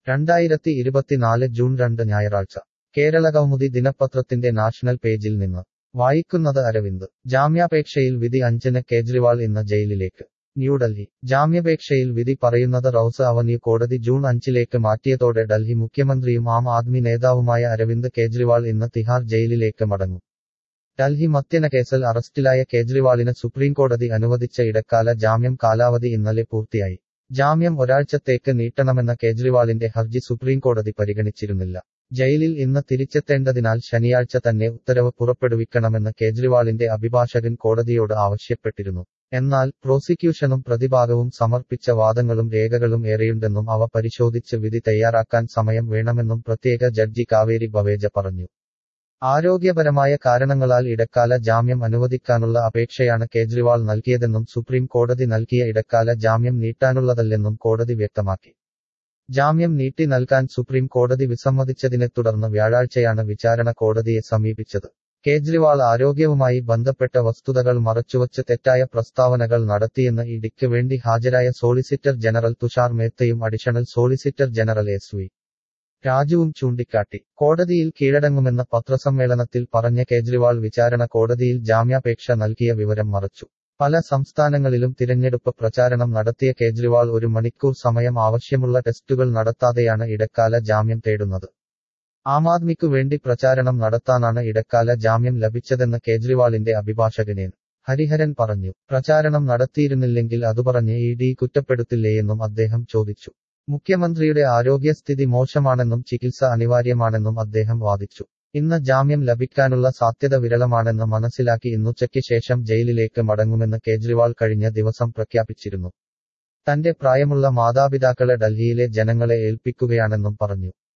രണ്ടായിരത്തി ഇരുപത്തിനാല് ജൂൺ രണ്ട് ഞായറാഴ്ച കേരളകൗമുദി ദിനപത്രത്തിന്റെ നാഷണൽ പേജിൽ നിന്ന് വായിക്കുന്നത് അരവിന്ദ് ജാമ്യാപേക്ഷയിൽ വിധി അഞ്ചിന് കേജ്രിവാൾ ഇന്ന് ജയിലിലേക്ക് ന്യൂഡൽഹി ജാമ്യാപേക്ഷയിൽ വിധി പറയുന്നത് റൌസ് അവന്യൂ കോടതി ജൂൺ അഞ്ചിലേക്ക് മാറ്റിയതോടെ ഡൽഹി മുഖ്യമന്ത്രിയും ആം ആദ്മി നേതാവുമായ അരവിന്ദ് കേജ്രിവാൾ ഇന്ന് തിഹാർ ജയിലിലേക്ക് മടങ്ങും ഡൽഹി മദ്യന കേസിൽ അറസ്റ്റിലായ കേജ്രിവാളിന് സുപ്രീംകോടതി അനുവദിച്ച ഇടക്കാല ജാമ്യം കാലാവധി ഇന്നലെ പൂർത്തിയായി ജാമ്യം ഒരാഴ്ചത്തേക്ക് നീട്ടണമെന്ന കേജ്രിവാളിന്റെ ഹർജി സുപ്രീംകോടതി പരിഗണിച്ചിരുന്നില്ല ജയിലിൽ ഇന്ന് തിരിച്ചെത്തേണ്ടതിനാൽ ശനിയാഴ്ച തന്നെ ഉത്തരവ് പുറപ്പെടുവിക്കണമെന്ന് കേജ്രിവാളിന്റെ അഭിഭാഷകൻ കോടതിയോട് ആവശ്യപ്പെട്ടിരുന്നു എന്നാൽ പ്രോസിക്യൂഷനും പ്രതിഭാഗവും സമർപ്പിച്ച വാദങ്ങളും രേഖകളും ഏറെയുണ്ടെന്നും അവ പരിശോധിച്ച് വിധി തയ്യാറാക്കാൻ സമയം വേണമെന്നും പ്രത്യേക ജഡ്ജി കാവേരി ബവേജ പറഞ്ഞു ആരോഗ്യപരമായ കാരണങ്ങളാൽ ഇടക്കാല ജാമ്യം അനുവദിക്കാനുള്ള അപേക്ഷയാണ് കേജ്രിവാൾ നൽകിയതെന്നും സുപ്രീം കോടതി നൽകിയ ഇടക്കാല ജാമ്യം നീട്ടാനുള്ളതല്ലെന്നും കോടതി വ്യക്തമാക്കി ജാമ്യം നീട്ടി നൽകാൻ സുപ്രീം കോടതി വിസമ്മതിച്ചതിനെ തുടർന്ന് വ്യാഴാഴ്ചയാണ് വിചാരണ കോടതിയെ സമീപിച്ചത് കേജ്രിവാൾ ആരോഗ്യവുമായി ബന്ധപ്പെട്ട വസ്തുതകൾ മറച്ചുവച്ച് തെറ്റായ പ്രസ്താവനകൾ നടത്തിയെന്ന് ഇഡിക്ക് വേണ്ടി ഹാജരായ സോളിസിറ്റർ ജനറൽ തുഷാർ മേത്തയും additional solicitor general S V രാജുവും ചൂണ്ടിക്കാട്ടി കോടതിയിൽ കീഴടങ്ങുമെന്ന പത്രസമ്മേളനത്തിൽ പറഞ്ഞ കേജ്രിവാൾ വിചാരണ കോടതിയിൽ ജാമ്യാപേക്ഷ നൽകിയ വിവരം മറച്ചു പല സംസ്ഥാനങ്ങളിലും തിരഞ്ഞെടുപ്പ് പ്രചാരണം നടത്തിയ കേജ്രിവാൾ ഒരു മണിക്കൂർ സമയം ആവശ്യമുള്ള ടെസ്റ്റുകൾ നടത്താതെയാണ് ഇടക്കാല ജാമ്യം തേടുന്നത് ആം ആദ്മിക്കു വേണ്ടി പ്രചാരണം നടത്താനാണ് ഇടക്കാല ജാമ്യം ലഭിച്ചതെന്ന് കേജ്രിവാളിന്റെ അഭിഭാഷകനേൻ ഹരിഹരൻ പറഞ്ഞു പ്രചാരണം നടത്തിയിരുന്നില്ലെങ്കിൽ അതുപറഞ്ഞ് ഇ ഡി കുറ്റപ്പെടുത്തില്ലേയെന്നും അദ്ദേഹം ചോദിച്ചു മുഖ്യമന്ത്രിയുടെ ആരോഗ്യസ്ഥിതി മോശമാണെന്നും ചികിത്സ അനിവാര്യമാണെന്നും അദ്ദേഹം വാദിച്ചു ഇന്ന് ജാമ്യം ലഭിക്കാനുള്ള സാധ്യത വിരളമാണെന്ന് മനസ്സിലാക്കി ഇന്നുച്ചയ്ക്ക് ശേഷം ജയിലിലേക്ക് മടങ്ങുമെന്ന് കേജ്രിവാൾ കഴിഞ്ഞ ദിവസം പ്രഖ്യാപിച്ചിരുന്നു തന്റെ പ്രായമുള്ള മാതാപിതാക്കളെ ഡൽഹിയിലെ ജനങ്ങളെ ഏൽപ്പിക്കുകയാണെന്നും പറഞ്ഞു